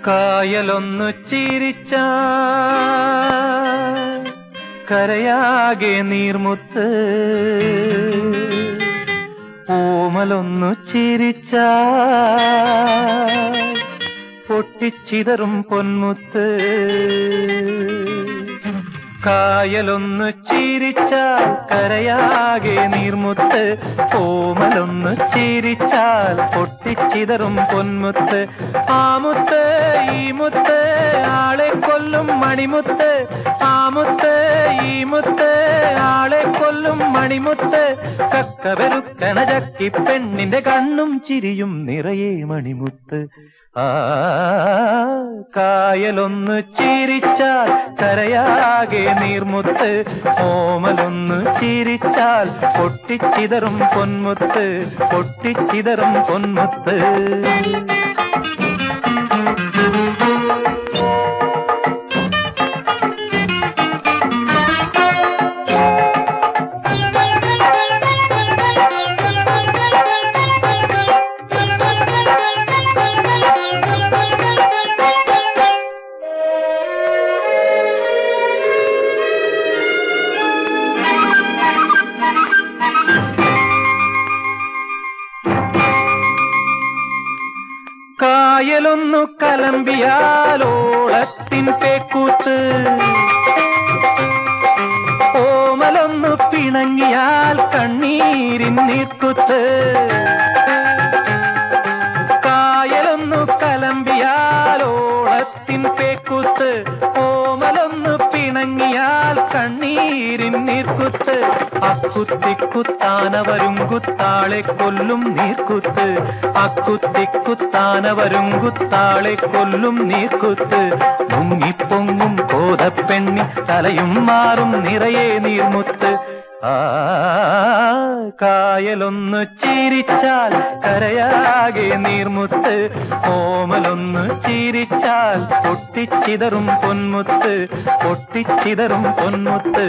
കായലൊന്നു ചിരിച്ച കരയാകെ നീർമുത്ത് ഓമലൊന്നു ചിരിച്ച പൊട്ടിച്ചിതറും പൊന്മുത്ത് കായലൊന്നു ചിരിച്ചാൽ കരയാകെ നീർമുത്ത് ഓമലൊന്നു ചിരിച്ചാൽ പൊട്ടിച്ചിതറും പൊന്മുത്ത് ആമുത്ത് ഈ മുത്ത് ആളെ കൊല്ലും മണിമുത്ത് ആമുത്ത് ഈ മുത്ത് ആളെ കൊല്ലും മണിമുത്ത് കക്കവരുക്കണ ചക്കി പെണ്ണിന്റെ കണ്ണും ചിരിയും നിറയെ മണിമുത്ത് ആ കായലൊന്ന് ചിരിച്ചാൽ കരയാകെ നീർമുത്ത് ഓമലൊന്ന് ചിരിച്ചാൽ പൊട്ടിച്ചിതറും പൊന്മുത്ത് പൊട്ടിച്ചിതറും പൊന്മുത്ത് കായലൊന്നു കലമ്പിയാലോളത്തിൻ പേക്കൂത്ത് ഓമലൊന്നു പിണങ്ങിയാൽ കണ്ണീരിൻ നീർക്കുത്ത് കായലൊന്നു കലമ്പിയാലോളത്തിൻ പേക്കൂത്ത് ഓമലൊന്നു പിണങ്ങിയാൽ കണ്ണീരിൻ നീർക്കുത്ത് അക്കുത്തിക്കുത്താനവരും കുത്താളെ കൊല്ലും നീർക്കുത്ത് അക്കുത്തിക്കുത്താനവരും കുത്താളെ കൊല്ലും നീർക്കുത്ത് മുങ്ങിപ്പൊങ്ങും കോതപ്പെണ്ണി തലയും മാറും നിറയെ നീർമുത്ത് ആ കായലൊന്നു ചിരിച്ചാൽ കരയാകെ നീർമുത്ത് ഓമലൊന്നു ചിരിച്ചാൽ പൊട്ടിച്ചിതറും പൊന്മുത്ത് പൊട്ടിച്ചിതറും പൊന്മുത്ത്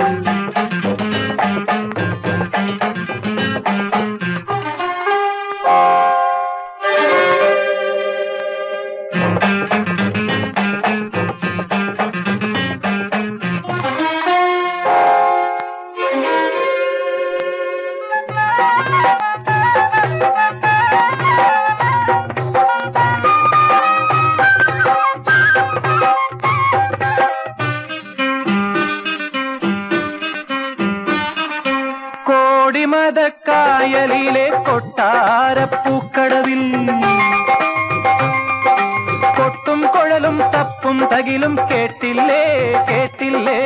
കോടിമതക്കായലിലെ കൊട്ടാരപ്പൂക്കടവിൽ കൊട്ടും കുഴലും തപ്പും തകിലും കേട്ടില്ലേ കേട്ടില്ലേ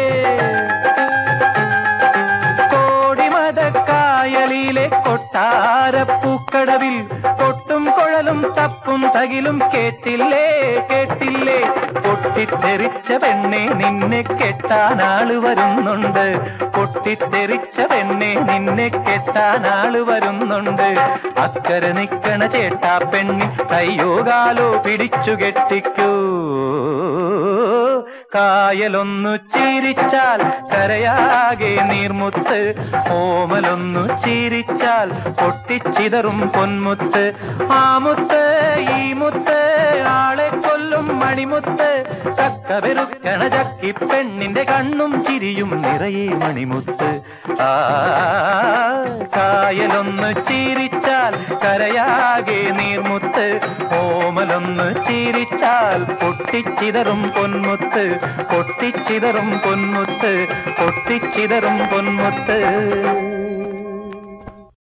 കോടിമതക്കായലിലെ കൊട്ടാരപ്പൂക്കടവിൽ കൊട്ടും കുഴലും തപ്പും തകിലും കേട്ടില്ലേ കേട്ടില്ലേ പൊട്ടിത്തെറിച്ച പെണ്ണെ നിന്നെ കെട്ടാൻ ആള് വരുന്നുണ്ട് പൊട്ടിത്തെറിച്ച പെണ്ണെ നിന്നെ കെട്ടാൻ ആള് വരുന്നുണ്ട് അക്കരെ നിക്കണ ചേട്ടാ പെണ്ണി കയ്യോ കാലോ പിടിച്ചു കെട്ടിക്കൂ കായലൊന്നു ചിരിച്ചാൽ കരയാകെ നീർമുത്ത് ഓമലൊന്നു ചിരിച്ചാൽ പൊട്ടിച്ചിതറും പൊന്മുത്ത് ആമുത്ത് ഈ മുത്ത് ആളെ കൊല്ലും മണിമുത്ത് കക്കവെറുക്കണ ചക്കി പെണ്ണിന്റെ കണ്ണും ചിരിയും നിറയെ മണിമുത്ത് ആ കായലൊന്ന് ചിരിച്ചാൽ കരയാകെ നീർമുത്ത് ഓമലൊന്ന് ചിരിച്ചാൽ പൊട്ടിച്ചിതറും പൊന്മുത്ത് പൊട്ടിച്ചിതറും പൊന്മുത്ത് പൊട്ടിച്ചിതറും പൊന്മുത്ത്